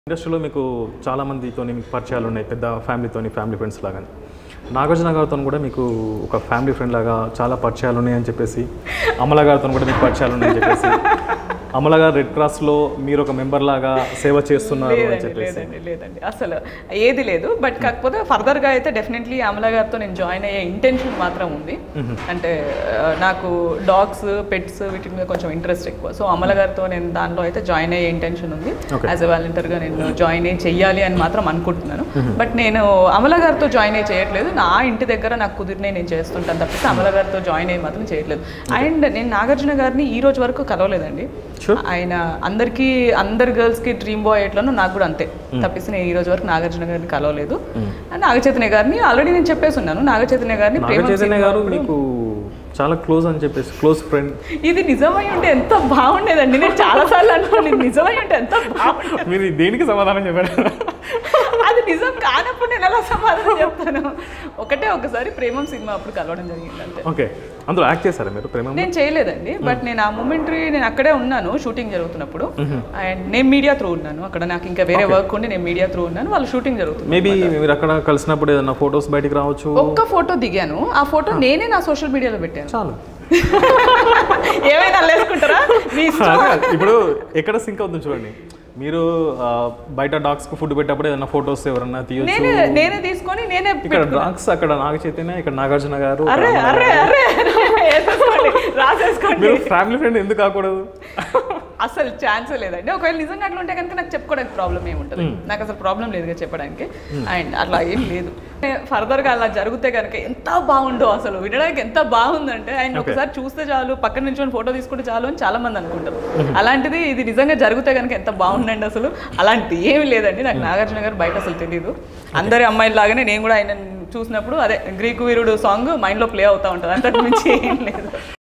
ఇండస్ట్రీలో మీకు చాలా మందితో మీకు పరిచయాలు ఉన్నాయి పెద్ద ఫ్యామిలీతోని ఫ్యామిలీ ఫ్రెండ్స్ లాగా నాగార్జున గారితో కూడా మీకు ఒక ఫ్యామిలీ ఫ్రెండ్ లాగా చాలా పరిచయాలు ఉన్నాయని చెప్పేసి అమల గారితో కూడా మీకు పరిచయాలు ఉన్నాయని చెప్పేసి అమల గారు రెడ్ క్రాస్లో మీరు ఒక మెంబర్ లాగా సేవ చేస్తున్నారు అని లేదండి చెప్పేసి లేదండి లేదండి అసలు ఏది లేదు బట్ కాకపోతే ఫర్దర్గా అయితే డెఫినెట్లీ అమల గారితో నేను జాయిన్ అయ్యే ఇంటెన్షన్ మాత్రం ఉంది అంటే ఆ, నాకు డాగ్స్ పెట్స్ వీటి మీద కొంచెం ఇంట్రెస్ట్ ఎక్కువ సో అమల గారితో నేను దాంట్లో అయితే జాయిన్ అయ్యే ఇంటెన్షన్ ఉంది Okay. యాజ్ ఎ వాలంటీర్గా నేను జాయిన్ అయ్యి చెయ్యాలి అని మాత్రం అనుకుంటున్నాను బట్ నేను అమల గారితో జాయిన్ అయ్యి చేయట్లేదు నా ఇంటి దగ్గర నాకు కుదిరినే నేను చేస్తుంటాను తప్పిస్తే అమల గారితో జాయిన్ అయ్యి మాత్రం చేయట్లేదు అండ్ నేను నాగార్జున గారిని ఈ రోజు వరకు కలవలేదండి Sure. ఆయన అందరికీ అందరి గర్ల్స్కి డ్రీమ్ బాయ్ ఎట్లనో నాకు కూడా అంతే తప్పిస్తే నేను ఈ రోజు వరకు నాగార్జున గారిని కలవలేదు అండ్ నాగచైతన్య గారిని ఆల్రెడీ నేను చెప్పేసి ఉన్నాను నాగచైతన్య గారిని నాగ ప్రేమ చైతన్య గారు మీకు చాలా క్లోజ్ అని చెప్పేసి క్లోజ్ ఫ్రెండ్ ఇది నిజమై ఉంటే ఎంత బాగుండేదండి నేను చాలా సార్లు అనుకోండి ఇది నిజమై ఉంటే ఎంత బాగుండేది మీరు దేనికి సమాధానం చెప్పారు అది నిజం కానప్పుడు నేను ఎలా సమాధానం చెప్తాను ఒకటే ఒకసారి ప్రేమం సినిమా అప్పుడు కలవడం జరిగింది అంతే ఓకే అందులో యాక్ట్ చేశారా మీరు ప్రేమ నేను చేయలేదండి బట్ నేను ఆ మూమెంటరీ నేను అక్కడే ఉన్నాను షూటింగ్ జరుగుతున్నప్పుడు అండ్ నేను మీడియా త్రూ ఉన్నాను అక్కడ నాకు ఇంకా వేరే వర్క్ ఉండి నేను మీడియా త్రూ ఉన్నాను వాళ్ళు షూటింగ్ జరుగుతుంది మేబీ మీరు అక్కడ కలిసినప్పుడు ఏదైనా ఫొటోస్ బయటికి రావచ్చు ఒక్క ఫోటో దిగాను ఆ ఫోటో నేనే నా సోషల్ మీడియాలో పెట్టాను చాలు ఏమైనా అల్లేసుకుంటారా మీ ఇష్టం. అదే, ఇప్పుడు ఎక్కడ సింక్ అవుతుంది చూడండి మీరు ఆ, బయట డాగ్స్ కు ఫుడ్ పెట్టేటప్పుడు ఏదైనా ఫొటోస్ ఎవరన్నా తీయొచ్చు నేనే నేనే తీసుకొని నేనే ఇక్కడ డాగ్స్ అక్కడ నాగ చైతన్య ఇక్కడ నాగార్జున గారు అరే అరే అరే అరే, వేసేసుకోండి రాసేసుకోండి మీరు ఫ్యామిలీ ఫ్రెండ్ ఎందుకు కాకూడదు అసలు ఛాన్సే లేదండి ఒకవేళ నిజంగా అట్లా ఉంటే కనుక నాకు చెప్పుకోవడానికి ప్రాబ్లం ఏముంటుంది నాకు అసలు ప్రాబ్లం లేదుగా చెప్పడానికి అండ్ అట్లా ఏం లేదు ఫర్దర్గా అలా జరిగితే కనుక ఎంత బాగుందో అసలు వినడానికి ఎంత బాగుందంటే ఆయన ఒకసారి చూస్తే చాలు పక్కన నుంచి ఫోటో తీసుకుంటే చాలు అని చాలా మంది అనుకుంటారు అలాంటిది ఇది నిజంగా జరిగితే కనుక ఎంత బాగుందండి అసలు అలాంటిది ఏమి లేదండి నాకు నాగార్జున గారు బయట అసలు తెలియదు అందరి అమ్మాయిల లాగానే నేను కూడా ఆయన చూసినప్పుడు అదే గ్రీకు వీరుడు సాంగ్ మైండ్లో ప్లే అవుతా ఉంటుంది అంతకు మించి ఏం లేదు